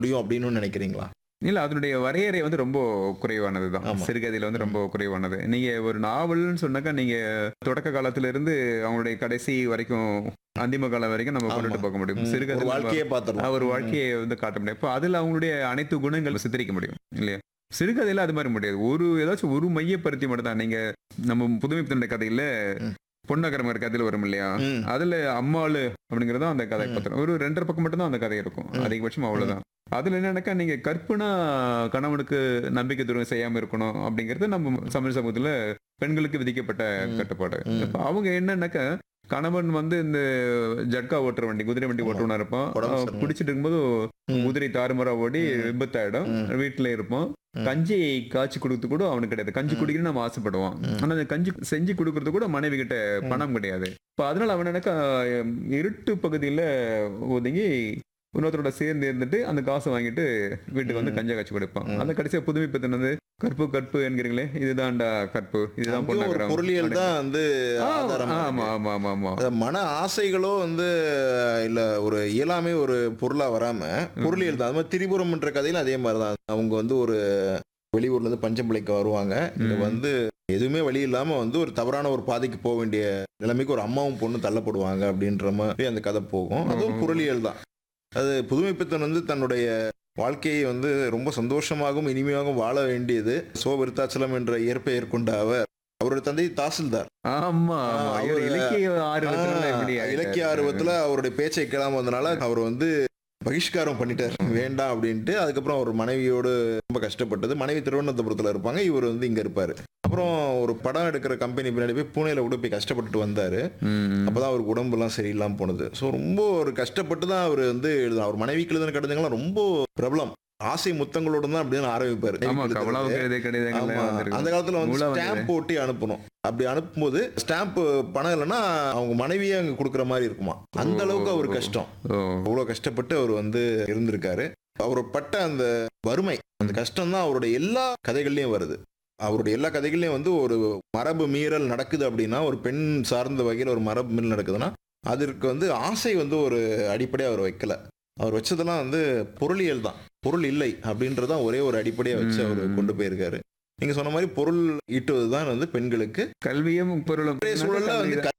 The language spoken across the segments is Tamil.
முடியும் அப்படின்னு நினைக்கிறீங்களா இல்ல அதனுடைய வரையறை வந்து ரொம்ப குறைவானது தான் ஆமா. சிறுகதையில வந்து ரொம்ப குறைவானது நீங்க ஒரு நாவல்னு சொன்னாக்கா நீங்க தொடக்க காலத்துல இருந்து அவங்களுடைய கடைசி வரைக்கும் அந்திம காலம் வரைக்கும் நம்ம கொண்டுட்டு ஆமா. போக முடியும் ம், ஒரு சிறுகதை வாழ்க்கையே பார்த்துடலாம் ஒரு வாழ்க்கையை வந்து காட்ட முடியும் இப்போ அதுல அவங்களுடைய அனைத்து குணங்கள் சித்தரிக்க முடியும் இல்லையா சிறுகதையில அது மாதிரி முடியாது ஒரு ஏதாச்சும் ஒரு மையப்படுத்தி மட்டும் தான் நீங்க நம்ம புதுமைப்பித்தனுடைய கதையில ம். பொன்னகரமர் கதையில வரும் இல்லையா ம். அதுல அம்மாளு அப்படிங்கறது தான் அந்த கதை ம். பத்திரம் ஒரு ரெண்டரை பக்கம் மட்டும் தான் அந்த கதை இருக்கும் ம். அதிகபட்சம் அவ்வளவுதான் அதுல என்னன்னாக்கா நீங்க கற்பனா கணவனுக்கு நம்பிக்கை துரோகம் செய்யாம இருக்கணும் அப்படிங்கிறது நம்ம தமிழ் சமூகத்துல பெண்களுக்கு விதிக்கப்பட்ட ம். கட்டுப்பாடு ம். இப்ப அவங்க என்னன்னாக்கா கணவன் வந்து இந்த ஜட்கா ஓட்டுற வண்டி குதிரை வண்டி ஆமா. ஓட்டுவனா இருப்பான் உடம்பு அவன் சரியில்லை. குடிச்சிட்டு இருக்கும்போது ம். குதிரை தாறுமாறா ஓடி ம். விபத்தாயிடும் ம். வீட்டுல இருப்போம் ம். கஞ்சி காய்ச்சி கொடுத்து கூட அவனுக்கு கிடையாது கஞ்சி ம். குடிக்கணும்னு நம்ம ஆசைப்படுவான் ம். ஆனா அந்த கஞ்சி செஞ்சு கொடுக்கறது கூட மனைவி கிட்ட ம். பணம் கிடையாது இப்ப அதனால அவன் எனக்கு இருட்டு பகுதியில ஒதுங்கி இன்னொருத்தரோட சேர்ந்து இருந்துட்டு அந்த காசை வாங்கிட்டு வீட்டுக்கு வந்து ம். கஞ்சா காய்ச்சி கொடுப்பான் ம். அந்த கடைசியா புதுமை பெத்தினது கற்பு கற்பு என்கிறீங்களே இதுதான்டா கற்பு இதுதான் அங்கேயும் ஒரு பொண்ணாகிறோம் பொருளியல் தான் வந்து ஆதாரமா ஆமா இருக்கு. ஆமா ஆமா ஆமா அத மன ஆசைகளோ வந்து இல்ல ஒரு இயலாமை ஒரு பொருளா வராம பொருளியல் தான் அது மாதிரி திரிபுரம்ன்ற கதையில அதே மாதிரி தான் அவங்க வந்து ஒரு வெளியூர்ல இருந்து பஞ்சம்பிளைக்கு வருவாங்க இங்க ம். வந்து எதுவுமே வழி இல்லாம வந்து ஒரு தவறான ஒரு பாதைக்கு போக வேண்டிய நிலைமைக்கு ஒரு அம்மாவும் பொண்ணு தள்ளப்படுவாங்க அப்படின்ற மாதிரி அந்த கதை போகும் அதுவும் ம். பொருளியல் தான் அது புதுமைப்பித்தன் வந்து தன்னுடைய வாழ்க்கையை வந்து ரொம்ப சந்தோஷமாகவும் இனிமையாகவும் வாழ வேண்டியது சோ விருத்தாச்சலம் என்ற இயற்பெயர் கொண்ட அவர் அவருடைய தந்தை தாசில்தார் ஆமா ஆமா ஆ, இவர் அவரு- இலக்கிய ஆர்வத்துல ஆ, எப்படி ஆயிட்டாரு? இலக்கிய ஆர்வத்துல அவருடைய பேச்சை கேளாம வந்தனால அவர் வந்து பகிஷ்காரம் பண்ணிட்டார் வேண்டாம் அப்படின்ட்டு அதுக்கப்புறம் அவர் மனைவியோடு ரொம்ப கஷ்டப்பட்டது மனைவி திருவனந்தபுரத்துல இருப்பாங்க இவர் வந்து இங்க இருப்பாரு அப்புறம் ஒரு படம் எடுக்கிற கம்பெனி பின்னாடி போய் பூனேல கூட போய் கஷ்டப்பட்டுட்டு வந்தாரு ம். அப்பதான் அவருக்கு உடம்புலாம் சரியில்லாம போனது ஸோ ரொம்ப ஒரு கஷ்டப்பட்டு தான் அவர் வந்து எழுதினார் அவர் மனைவிக்கு எழுதின கடிதங்கள்லாம் ரொம்ப பிரபலம் ஆசை முத்தங்களோட தான் அப்படின்னு ஆரம்பிப்பாரு ஆமா எழுதுறது. கவலாவுக்கு எழுதிய ஆமா. கடிதங்கள்லாம் வந்திருக்கு. அந்த காலத்துல வந்து நூலா வந்தது. ஸ்டாம்ப் ஒட்டி அனுப்பணும் அப்படி அனுப்பும்போது ஸ்டாம்ப் பணம் இல்லைன்னா அவங்க மனைவியே அங்க கொடுக்குற மாதிரி இருக்குமா அந்த அளவுக்கு அவர் கஷ்டம் ஓ அவ்வளவு கஷ்டப்பட்டு அவர் வந்து இருந்திருக்காரு அவர் பட்ட அந்த வறுமை அந்த கஷ்டம் தான் அவருடைய எல்லா கதைகள்லயும் வருது அவருடைய எல்லா கதைகள்லயும் வந்து ஒரு மரபு மீறல் நடக்குது அப்படின்னா ஒரு பெண் சார்ந்த வகையில் ஒரு மரபு மீறல் நடக்குதுன்னா அதற்கு வந்து ஆசை வந்து ஒரு அடிப்படையாக அவர் வைக்கல அவர் வச்சதெல்லாம் வந்து பொருளியல் தான் பொருள் இல்லை அப்படின்றதான் ஒரே ஒரு அடிப்படையை வச்சு அவர் ம். கொண்டு போயிருக்காரு நீங்க சொன்ன மாதிரி பொருள் ஈட்டுவது தான் வந்து பெண்களுக்கு கல்வியும் பொருளும் இன்றைய சூழல்ல வந்து க-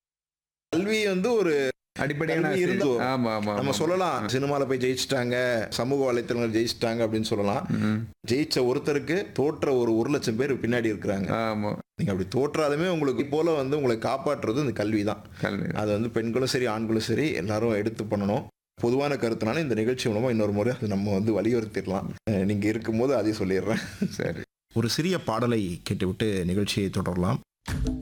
கல்வி வந்து ஒரு அடிப்படையான கல்வி இருந்தா- ஆசை. ஆமா ஆமா நம்ம ஆமா. சொல்லலாம் சினிமால போய் ஜெயிச்சிட்டாங்க சமூக வலைத்தளங்கள் ஜெயிச்சிட்டாங்க அப்படின்னு சொல்லலாம் ம். ஜெயிச்ச ஒருத்தருக்கு தோற்ற ஒரு ஒரு லட்சம் பேர் பின்னாடி இருக்கிறாங்க ஆமா நீங்க அப்படி தோற்றாலுமே உங்களுக்கு போல வந்து உங்களை காப்பாற்றுறது இந்த கல்வி தான் கல்வி அது வந்து பெண்களும் சரி ஆண்களும் சரி எல்லாரும் எடுத்து பண்ணணும் பொதுவான கருத்துனால இந்த நிகழ்ச்சி மூலமா இன்னொரு முறை அது நம்ம வந்து வலியுறுத்திடலாம் அஹ் நீங்க இருக்கும்போது அதையும் சொல்லிடுறேன் சரி ஒரு சிறிய பாடலை கேட்டுவிட்டு நிகழ்ச்சியை தொடரலாம்